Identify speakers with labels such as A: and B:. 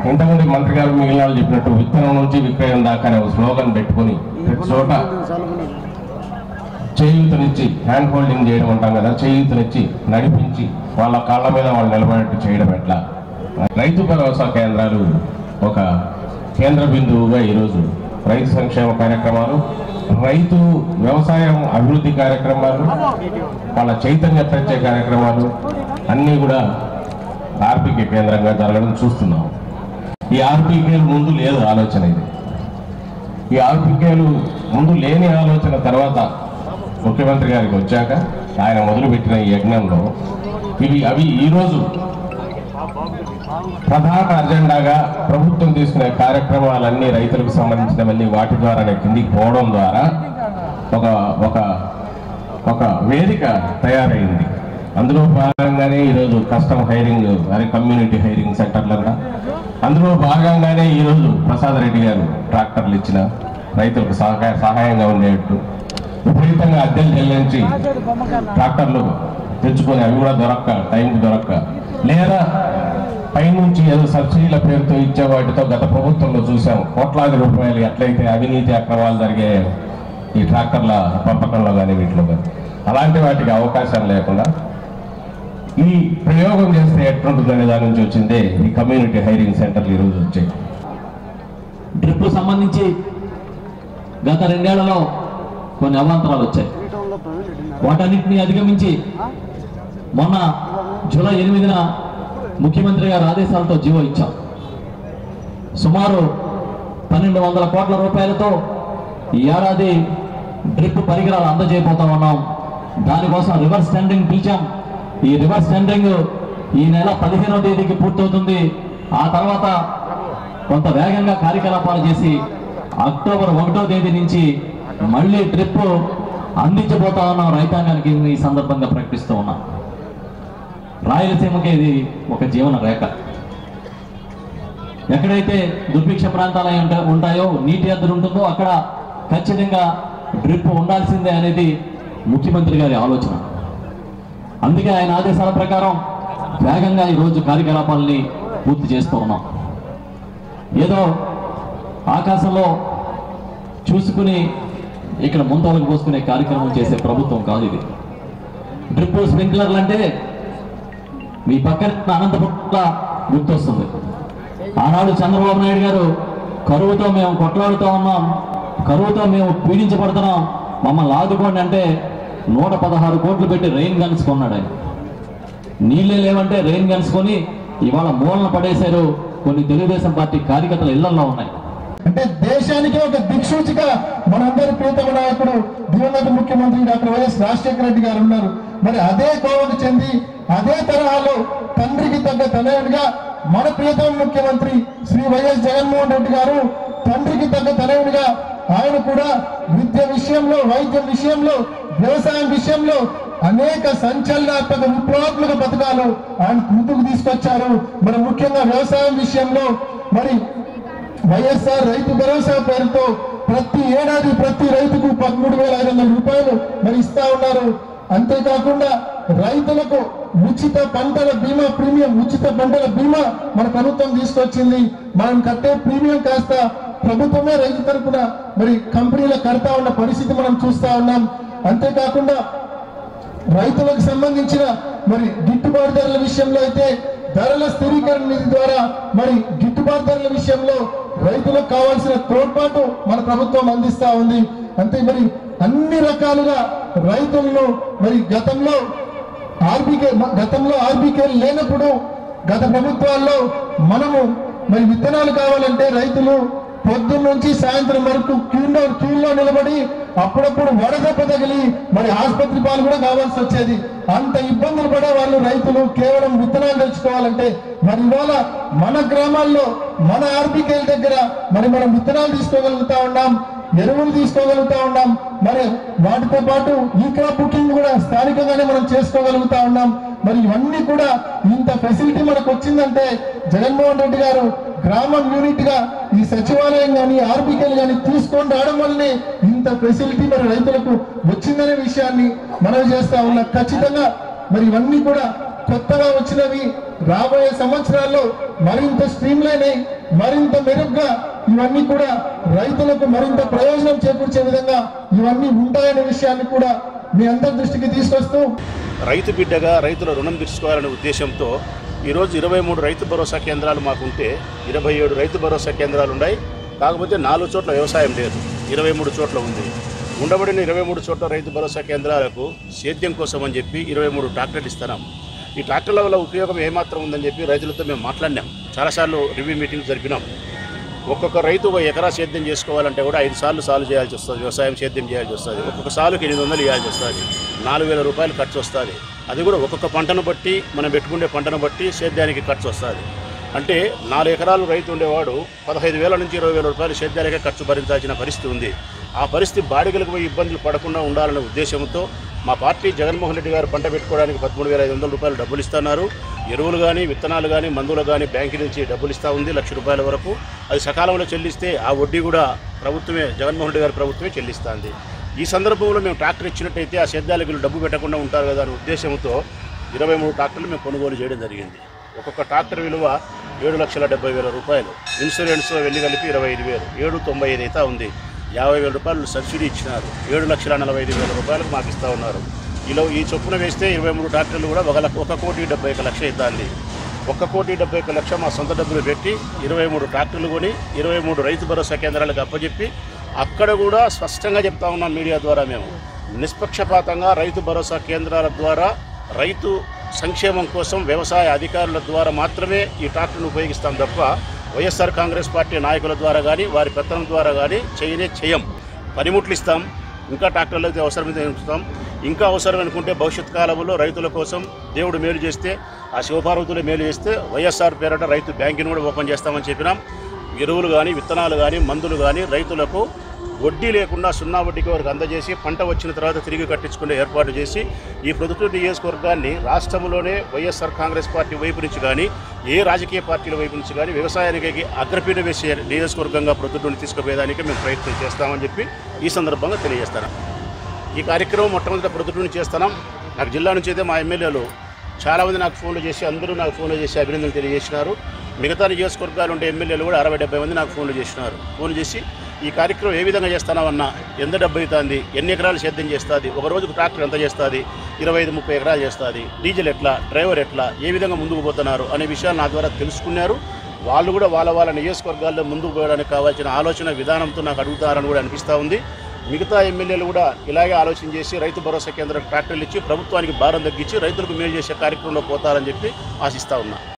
A: ఇంతకుముందు మంత్రి గారు మిగిలిన వాళ్ళు చెప్పినట్టు విత్తనం నుంచి విక్రయం దాకా అనే ఒక స్లోగన్ పెట్టుకొని ప్రతి చోట చేయూతనిచ్చి హ్యాండ్ హోల్డింగ్ చేయడం అంటాం కదా చేయూతనిచ్చి నడిపించి వాళ్ళ కాళ్ళ మీద వాళ్ళు నిలబడేట్టు చేయడం ఎట్లా రైతు భరోసా కేంద్రాలు ఒక కేంద్ర బిందువుగా ఈరోజు రైతు సంక్షేమ కార్యక్రమాలు రైతు వ్యవసాయం అభివృద్ధి కార్యక్రమాలు వాళ్ళ చైతన్య పెంచే కార్యక్రమాలు అన్నీ కూడా ఆర్పికే కేంద్రంగా జరగడం చూస్తున్నాం ఈ ఆర్పికే ముందు లేదు ఆలోచన ఇది ఈ ఆర్పికేలు ముందు లేని ఆలోచన తర్వాత ముఖ్యమంత్రి గారికి వచ్చాక ఆయన మొదలుపెట్టిన ఈ యజ్ఞంలో ఇవి అవి ఈరోజు ప్రధాన అజెండాగా ప్రభుత్వం తీసుకునే కార్యక్రమాలన్నీ రైతులకు సంబంధించినవన్నీ వాటి ద్వారానే కిందికి పోవడం ద్వారా ఒక ఒక ఒక వేదిక తయారైంది అందులో భాగంగానే ఈరోజు కస్టమ్ హైరింగ్ అదే కమ్యూనిటీ హైరింగ్ సెంటర్లంతా అందులో భాగంగానే ఈరోజు ప్రసాద్ రెడ్డి గారు ట్రాక్టర్లు ఇచ్చిన రైతులకు సహాయ సహాయంగా ఉండేట్టు విపరీతంగా అద్దెలు చెల్లించి ట్రాక్టర్లు తెచ్చుకొని అవి కూడా దొరక్క టైంకి దొరక్క లేదా పైనుంచి ఏదో సబ్సిడీల పేరుతో ఇచ్చే వాటితో గత ప్రభుత్వంలో చూసాం కోట్లాది రూపాయలు ఎట్లయితే అవినీతి అక్రమాలు జరిగే ఈ ట్రాక్టర్ల పంపకంలో కానీ వీటిలో కానీ అలాంటి వాటికి అవకాశం లేకుండా ఈ ప్రయోగం చేస్తే ఎట్లుంటుందనే దాని నుంచి వచ్చిందే ఈ కమ్యూనిటీ హైరింగ్ సెంటర్లు ఈరోజు వచ్చాయి
B: డ్రిప్ సంబంధించి గత రెండేళ్లలో కొన్ని అవాంతరాలు వచ్చాయి వాటన్నిటిని అధిగమించి మొన్న జూలై ఎనిమిదిన ముఖ్యమంత్రి గారి ఆదేశాలతో జీవో ఇచ్చాం సుమారు పన్నెండు వందల కోట్ల రూపాయలతో ఈ ఏడాది డ్రిప్ పరికరాలు అందజేయబోతా ఉన్నాం దానికోసం రివర్స్ టెండరింగ్ పిలిచాం ఈ రివర్స్ టెండరింగ్ ఈ నెల పదిహేనవ తేదీకి పూర్తవుతుంది ఆ తర్వాత కొంత వేగంగా కార్యకలాపాలు చేసి అక్టోబర్ ఒకటో తేదీ నుంచి మళ్ళీ ట్రిప్ అందించబోతా ఉన్నాం రైతాంగానికి ఈ సందర్భంగా ప్రకటిస్తూ ఉన్నాం రాయలసీమకి ఇది ఒక జీవన రేఖ ఎక్కడైతే దుర్భిక్ష ప్రాంతాలు అయి ఉంటా- ఉంటాయో నీటి ఎద్దరు ఉంటుందో అక్కడ ఖచ్చితంగా డ్రిప్ ఉండాల్సిందే అనేది ముఖ్యమంత్రి గారి ఆలోచన అందుకే ఆయన ఆదేశాల ప్రకారం వేగంగా ఈరోజు కార్యకలాపాలని పూర్తి చేస్తూ ఉన్నాం ఏదో ఆకాశంలో చూసుకుని ఇక్కడ ముంతలకు పోసుకునే కార్యక్రమం చేసే ప్రభుత్వం కాదు ఇది డ్రిప్ స్ప్రింక్లర్లు అంటే మీ పక్కన అనంతపుట్ల గుర్తొస్తుంది ఆనాడు చంద్రబాబు నాయుడు గారు కరువుతో మేము కొట్లాడుతూ ఉన్నాం కరువుతో మేము పీడించబడుతున్నాం మమ్మల్ని ఆదుకోండి అంటే నూట పదహారు కోట్లు పెట్టి రెయిన్ గన్స్ కొన్నాడు ఆయన నీళ్ళే లేవంటే రెయిన్ గన్స్ కొని ఇవాళ మూలన పడేశారు కొన్ని తెలుగుదేశం పార్టీ కార్యకర్తల ఇళ్లలో ఉన్నాయి
C: అంటే దేశానికి ఒక దిక్సూచిగా మనందరి ప్రీతమ నాయకుడు దివంగత ముఖ్యమంత్రి డాక్టర్ వైఎస్ రాజశేఖర రెడ్డి గారు ఉన్నారు మరి అదే కోవకు చెంది అదే తరహాలో తండ్రికి తగ్గ తనయుడిగా మన ప్రియతమ ముఖ్యమంత్రి శ్రీ వైఎస్ జగన్మోహన్ రెడ్డి గారు తండ్రికి తగ్గ తనయుడిగా ఆయన కూడా విద్య విషయంలో వైద్యం విషయంలో వ్యవసాయం విషయంలో అనేక సంచలనాత్మక విప్లవాత్మక పథకాలు ఆయన ముందుకు తీసుకొచ్చారు మరి ముఖ్యంగా వ్యవసాయం విషయంలో మరి వైఎస్ఆర్ రైతు భరోసా పేరుతో ప్రతి ఏడాది ప్రతి రైతుకు పదమూడు వేల ఐదు వందల రూపాయలు మరి ఇస్తా ఉన్నారు అంతేకాకుండా రైతులకు ఉచిత పంటల బీమా ప్రీమియం ఉచిత పంటల బీమా మన ప్రభుత్వం తీసుకొచ్చింది మనం కట్టే ప్రీమియం కాస్త ప్రభుత్వమే రైతు తరపున మరి కంపెనీలకు కడతా ఉన్న పరిస్థితి మనం చూస్తా ఉన్నాం అంతేకాకుండా రైతులకు సంబంధించిన మరి గిట్టుబాటు ధరల విషయంలో అయితే ధరల స్థిరీకరణ నిధి ద్వారా మరి గిట్టుబాటు ధరల విషయంలో రైతులకు కావాల్సిన తోడ్పాటు మన ప్రభుత్వం అందిస్తా ఉంది అంతే మరి అన్ని రకాలుగా రైతులను మరి గతంలో ఆర్బీకే గతంలో ఆర్బీకే లేనప్పుడు గత ప్రభుత్వాల్లో మనము మరి విత్తనాలు కావాలంటే రైతులు పొద్దున్న నుంచి సాయంత్రం వరకు క్యూలో క్యూలో నిలబడి అప్పుడప్పుడు వడదెబ్బ తగిలి మరి ఆసుపత్రి పాలు కూడా కావాల్సి వచ్చేది అంత ఇబ్బందులు పడే వాళ్ళు రైతులు కేవలం విత్తనాలు తెచ్చుకోవాలంటే మరి ఇవాళ మన గ్రామాల్లో మన ఆర్బికేల దగ్గర మరి మనం విత్తనాలు తీసుకోగలుగుతా ఉన్నాం ఎరువులు తీసుకోగలుగుతా ఉన్నాం మరి వాటితో పాటు ఈ క్రాప్ బుకింగ్ కూడా స్థానికంగానే మనం చేసుకోగలుగుతా ఉన్నాం మరి ఇవన్నీ కూడా ఇంత ఫెసిలిటీ మనకు వచ్చిందంటే జగన్మోహన్ రెడ్డి గారు గ్రామం యూనిట్ గా ఈ సచివాలయం కానీ ఆర్బికేలు కానీ తీసుకొని రావడం వల్లనే ఇంత ఫెసిలిటీ మరి రైతులకు వచ్చిందనే విషయాన్ని మనవి చేస్తా ఉన్నా ఖచ్చితంగా మరి ఇవన్నీ కూడా కొత్తగా వచ్చినవి రాబోయే సంవత్సరాల్లో మరింత స్ట్రీమ్ లైన్ అయి మరింత మెరుగ్గా ఇవన్నీ కూడా రైతులకు మరింత ప్రయోజనం చేకూర్చే విధంగా ఇవన్నీ ఉంటాయనే విషయాన్ని కూడా మీ అందరి దృష్టికి తీసుకొస్తూ
D: రైతు బిడ్డగా రైతుల రుణం తీర్చుకోవాలనే ఉద్దేశంతో ఈరోజు ఇరవై మూడు రైతు భరోసా కేంద్రాలు మాకుంటే ఇరవై ఏడు రైతు భరోసా కేంద్రాలు ఉన్నాయి కాకపోతే నాలుగు చోట్ల వ్యవసాయం లేదు ఇరవై మూడు చోట్ల ఉంది ఉండబడిన ఇరవై మూడు చోట్ల రైతు భరోసా కేంద్రాలకు సేద్యం కోసం అని చెప్పి ఇరవై మూడు ట్రాక్టర్లు ఇస్తున్నాం ఈ ట్రాక్టర్ల వల్ల ఉపయోగం ఏమాత్రం ఉందని చెప్పి రైతులతో మేము మాట్లాడినాం చాలాసార్లు రివ్యూ మీటింగ్ జరిపినాం ఒక్కొక్క రైతు ఒక ఎకరా సేద్యం చేసుకోవాలంటే కూడా ఐదు సార్లు సాలు చేయాల్సి వస్తుంది వ్యవసాయం సేద్యం చేయాల్సి వస్తుంది ఒక్కొక్క సాలుకి ఎనిమిది వందలు ఇవ్వాల్సి వస్తుంది నాలుగు వేల రూపాయలు ఖర్చు వస్తుంది అది కూడా ఒక్కొక్క పంటను బట్టి మనం పెట్టుకునే పంటను బట్టి సేద్యానికి ఖర్చు వస్తుంది అంటే నాలుగు ఎకరాలు రైతు ఉండేవాడు పదహైదు వేల నుంచి ఇరవై వేల రూపాయలు సేద్యానికే ఖర్చు భరించాల్సిన పరిస్థితి ఉంది ఆ పరిస్థితి బాడిగలకు పోయి ఇబ్బందులు పడకుండా ఉండాలనే ఉద్దేశంతో మా పార్టీ జగన్మోహన్ రెడ్డి గారు పంట పెట్టుకోవడానికి పదమూడు వేల ఐదు వందల రూపాయలు డబ్బులు ఇస్తున్నారు ఎరువులు కానీ విత్తనాలు కానీ మందులు కానీ బ్యాంకు నుంచి డబ్బులు ఇస్తూ ఉంది లక్ష రూపాయల వరకు అది సకాలంలో చెల్లిస్తే ఆ వడ్డీ కూడా ప్రభుత్వమే జగన్మోహన్ రెడ్డి గారి ప్రభుత్వమే చెల్లిస్తుంది ఈ సందర్భంలో మేము ట్రాక్టర్ ఇచ్చినట్టయితే ఆ సేద్యాలకు వీళ్ళు డబ్బు పెట్టకుండా ఉంటారు కదా అనే ఉద్దేశంతో ఇరవై మూడు ట్రాక్టర్లు మేము కొనుగోలు చేయడం జరిగింది ఒక్కొక్క ట్రాక్టర్ విలువ ఏడు లక్షల డెబ్బై వేల రూపాయలు ఇన్సూరెన్స్ వెళ్ళి కలిపి ఇరవై ఐదు వేలు ఏడు తొంభై ఐదు అయితే ఉంది యాభై వేల రూపాయలు సబ్సిడీ ఇచ్చినారు ఏడు లక్షల నలభై ఐదు వేల రూపాయలకు మాకు ఇస్తూ ఉన్నారు ఇలా ఈ చొప్పున వేస్తే ఇరవై మూడు ట్రాక్టర్లు కూడా ఒక లక్ష- ఒక కోటి డెబ్బై ఒక లక్ష ఇద్దాలి ఒక్క కోటి డెబ్బై ఒక లక్ష మా సొంత డబ్బులు పెట్టి ఇరవై మూడు ట్రాక్టర్లు కొని ఇరవై మూడు రైతు భరోసా కేంద్రాలకు అప్పచెప్పి అక్కడ కూడా స్పష్టంగా చెప్తా ఉన్నాం మీడియా ద్వారా మేము నిష్పక్షపాతంగా రైతు భరోసా కేంద్రాల ద్వారా రైతు సంక్షేమం కోసం వ్యవసాయ అధికారుల ద్వారా మాత్రమే ఈ ట్రాక్టర్ను ఉపయోగిస్తాం తప్ప వైఎస్ఆర్ కాంగ్రెస్ పార్టీ నాయకుల ద్వారా కానీ వారి పెత్తనం ద్వారా కానీ చేయనే చేయం పనిముట్లు ఇస్తాం ఇంకా ట్రాక్టర్లు అయితే అవసరమైతే ఇస్తాం ఇంకా అవసరం అనుకుంటే భవిష్యత్ కాలంలో రైతుల కోసం దేవుడు మేలు చేస్తే ఆ శివపార్వతులు మేలు చేస్తే వైఎస్ఆర్ పేరట రైతు బ్యాంకుని కూడా ఓపెన్ చేస్తామని చెప్పినాం ఎరువులు కానీ విత్తనాలు కానీ మందులు కానీ రైతులకు వడ్డీ లేకుండా సున్నా వడ్డీకి వారికి అందజేసి పంట వచ్చిన తర్వాత తిరిగి కట్టించుకునే ఏర్పాటు చేసి ఈ ప్రభుత్వ నియోజకవర్గాన్ని రాష్ట్రంలోనే వైఎస్ఆర్ కాంగ్రెస్ పార్టీ వైపు నుంచి కానీ ఏ రాజకీయ పార్టీల వైపు నుంచి కానీ వ్యవసాయానికి అగ్రపీడ వేసే నియోజకవర్గంగా ప్రొద్దుటూరుని తీసుకుపోయేదానికి మేము ప్రయత్నం చేస్తామని చెప్పి ఈ సందర్భంగా తెలియజేస్తాను ఈ కార్యక్రమం మొట్టమొదటి ప్రొద్దుటూరుని చేస్తున్నాం నాకు జిల్లా నుంచి అయితే మా ఎమ్మెల్యేలు చాలామంది నాకు ఫోన్లు చేసి అందరూ నాకు ఫోన్లు చేసి అభినందనలు తెలియజేసినారు మిగతా నియోజకవర్గాలు ఉండే ఎమ్మెల్యేలు కూడా అరవై డెబ్బై మంది నాకు ఫోన్లు చేసినారు ఫోన్ చేసి ఈ కార్యక్రమం ఏ విధంగా చేస్తున్నామన్నా ఎంత డబ్బు అవుతుంది ఎన్ని ఎకరాలు సేద్యం చేస్తుంది ఒక రోజుకు ట్రాక్టర్ ఎంత చేస్తుంది ఇరవై ఐదు ముప్పై ఎకరాలు చేస్తుంది డీజిల్ ఎట్లా డ్రైవర్ ఎట్లా ఏ విధంగా ముందుకు పోతున్నారు అనే విషయాలు నా ద్వారా తెలుసుకున్నారు వాళ్ళు కూడా వాళ్ళ వాళ్ళ నియోజకవర్గాల్లో ముందుకు పోయడానికి కావాల్సిన ఆలోచన విధానంతో నాకు అడుగుతారని కూడా అనిపిస్తూ ఉంది మిగతా ఎమ్మెల్యేలు కూడా ఇలాగే ఆలోచన చేసి రైతు భరోసా కేంద్రం ట్రాక్టర్లు ఇచ్చి ప్రభుత్వానికి భారం తగ్గించి రైతులకు మేలు చేసే కార్యక్రమంలో పోతారని చెప్పి ఆశిస్తా ఉన్నా